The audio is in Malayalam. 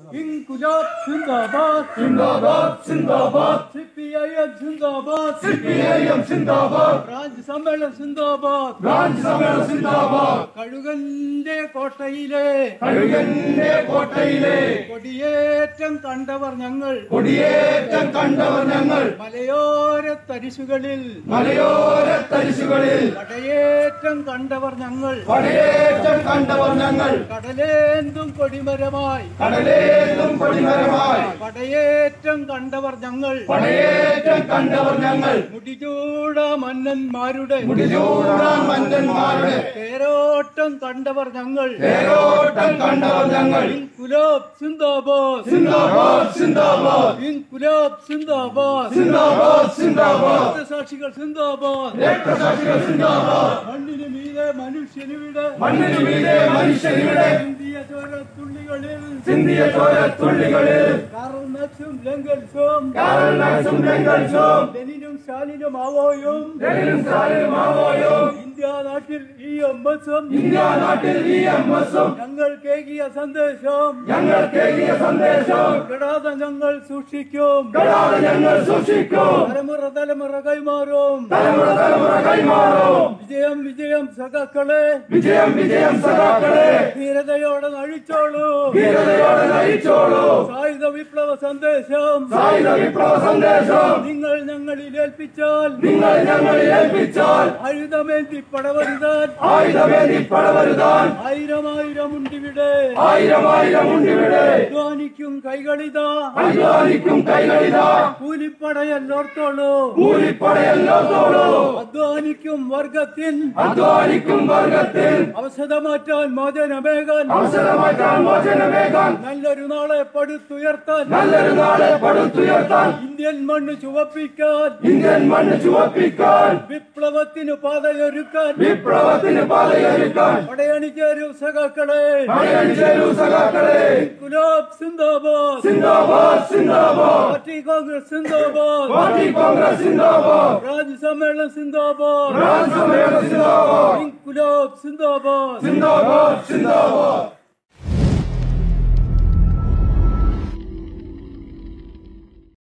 ഇൻകുലാബ് സിന്ദാബാദ് സിന്ദാബാദ് സിന്ദാബാദ് സി പി ഐ എം സിന്ദാബാദ് സി പി ഐ എം സിന്ദാബാദ് ബ്രാഞ്ച് സമ്മേളനം സിന്ദാബാദ് ബ്രാഞ്ച് സമ്മേളനം സിന്ദാബാദ് കഴുകന്റെ കോട്ടയിലെ കഴുകന്റെ കോട്ടയിലെ കൊടിയേറ്റം കണ്ടവർ ഞങ്ങൾ കൊടിയേറ്റം കണ്ടവർ ഞങ്ങൾ മലയോര തരിശുകളിൽ മലയോര തരിശുകളിൽ പടയേറ്റം കണ്ടവർ ഞങ്ങൾ പടയേറ്റം കണ്ടവർ ഞങ്ങൾ കടലേന്തും കൊടിമരമായി കടലേതും കൊടിമരമായി പടയേറ്റം കണ്ടവർ ഞങ്ങൾ പടയേറ്റം കണ്ടവർ ഞങ്ങൾ മുടിചൂട മന്നന്മാരുടെ മുടിചൂടാൻ മന്നന്മാരുടെ തേരോട്ടം കണ്ടവർ ഞങ്ങൾ തേരോട്ടം കണ്ടവർ ഞങ്ങൾ ഇൻകുലാബ് സിന്ദാബാദ് സിന്ദാബാദ് സിന്ദാബാദ് ഇൻകുലാബ് സിന്ദാബാദ് സിന്ദാബാദ് സിന്ദാബാദ് രക്തസാക്ഷികൾ സിന്ദാബാദ് രക്തസാക്ഷികൾ സിന്ദാബാദ് മണ്ണിന് മീതെ മനുഷ്യനിവിടെ മണ്ണിനു മീതെ മനുഷ്യരിവിടെ ഇന്ത്യ ചോരത്തുള്ളികളിൽ ചിന്തിയ ചോരത്തുള്ളികളിൽ കാർണസും ലംഘൽസും കാരണസും ലംഘിച്ചും ലെനിനും സ്റ്റാലിനും ആവോയും ലെനിനും സ്റ്റാലിനും ആവോയും ഇന്ത്യ നാട്ടിൽ ഈ എം എസും ഇന്ത്യ നാട്ടിൽ ഇ എം എസും ഞങ്ങൾ കേകിയ സന്ദേശം ഞങ്ങൾ കേൾക്കിയ സന്ദേശം കെടാതെ ഞങ്ങൾ സൂക്ഷിക്കും കെടാതെ ഞങ്ങൾ സൂക്ഷിക്കും തലമുറ തലമുറ കൈമാറും തലമുറ തലമുറ കൈമാറും വിജയം വിജയം സഖാക്കളെ വിജയം വിജയം സഖാക്കളെ ധീരതയോടെ നഴിച്ചോളൂ ധീരതയോടെ നയിച്ചോളൂ സായുധ വിപ്ലവ സന്ദേശം സായുധ വിപ്ലവ സന്ദേശം നിങ്ങൾ ഞങ്ങളിൽ ഏൽപ്പിച്ചാൽ നിങ്ങൾ ഞങ്ങളിൽ ഏൽപ്പിച്ചാൽ ആയുധമേന്തി പടവരുതാൻ ആയുധമേന്തി പടവരുതാൻ ആയിരം ആയിരം ഉണ്ടിവിടെ ആയിരം ആയിരം ഉണ്ടിവിടെ അധ്വാനിക്കും കൈകളിതാ അധ്വാനിക്കും കൈകളിതാ കൂലിപ്പടയല്ലോർത്തോളൂ കൂലിപ്പടയല്ലോത്തോളൂ അധ്വാനിക്കും വർഗത്തിൻ അധ്വാനിക്കും വർഗത്തിൽ അവസര മാറ്റാൻ മോചനമേകാൻ അവസരമാറ്റാൻ മോചനമേകാൻ നല്ലൊരു നാളെ പടുത്തുയർത്താൻ നല്ലൊരു നാളെ പടുത്തുയർത്താൻ ഇന്ത്യൻ മണ്ണ് ചുവപ്പിക്കാൻ ഇന്ത്യൻ മണ്ണ് ചുവപ്പിക്കാൻ വിപ്ലവത്തിന് പാതയൊരുക്കാൻ വിപ്ലവത്തിന് പാതയൊരുക്കാൻ പടയണിച്ചേരൂ സഖാക്കളെ പടയണിച്ചേരൂ സഖാക്കളെ ഗുലാബ് സിന്ദാബാദ് സിന്ദാബാദ് സിന്ദാബാദ് പാർട്ടി കോൺഗ്രസ് സിന്ദാബാദ് പാർട്ടി കോൺഗ്രസ് സിന്ദാബാദ് രാജ്യ സമ്മേളനം സിന്ദാബാദ് രാജ്യസഭയുടെ സിന്ദാബാദ് ഗുലാബ് സിന്ദാബാദ് സിന്ദാബാദ് സിന്ദാബാദ്